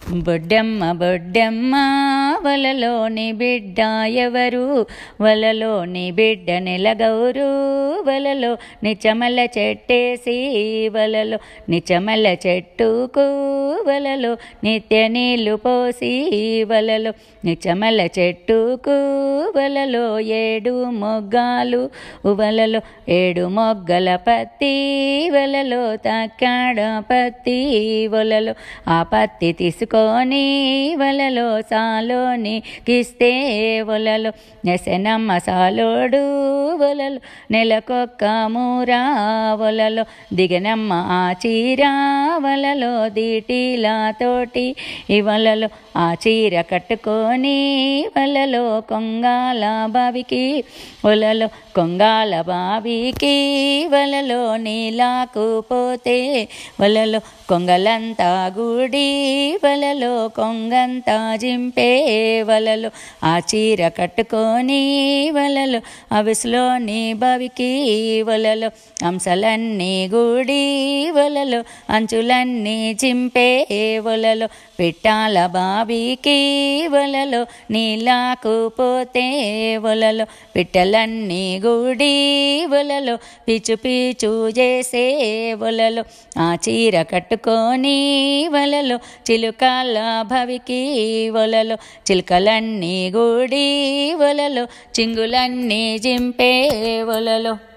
బొడ్డమ్మ బొడ్డమ్మ వలలోని బిడ్డ ఎవరు వలలోని బిడ్డ నెలగౌరు వలలో నిచమల చెట్టేసి వలలో నిచమల చెట్టుకు వలలో నిత్య నీళ్లు పోసి వలలో నిచమల చెట్టుకు వలలో ఏడు మొగ్గాలు వలలో ఏడు మొగ్గల పత్తి వలలో తక్కాడ పత్తి వలలో ఆ పత్తి తీసుకొని వలలో సాలోని కిస్తే వలలో నెసనమ్మ సాలోడు వలలో నెలకొక్క మూరా వలలో దిగనమ్మ ఆ చీర వలలో దీటిలా తోటి ఇవలలో ఆ చీర కట్టుకొని వలలో కొంగాల బావికి వలలో కొంగాల బావికి వలలో నీలాకు పోతే వలలో కొంగలంతా గుడి వలలో కొంగంతా జింపే వలలో ఆ చీర కట్టుకొని వలలో అవిసులోని బావికి వలలో అంశలన్నీ గుడి వలలో అంచులన్నీ చింపే వలలో పిట్టాల బావికి వలలో నీలాకు పోతే వలలో పిట్టలన్నీ గుడి వలలో పిచు పిచు చేసే వలలో ఆ చీర కట్టుకొని వలలో చిలుకల భవికి వలలో చిలుకలన్నీ గుడి వలలో చింగులన్నీ జింపే వలలో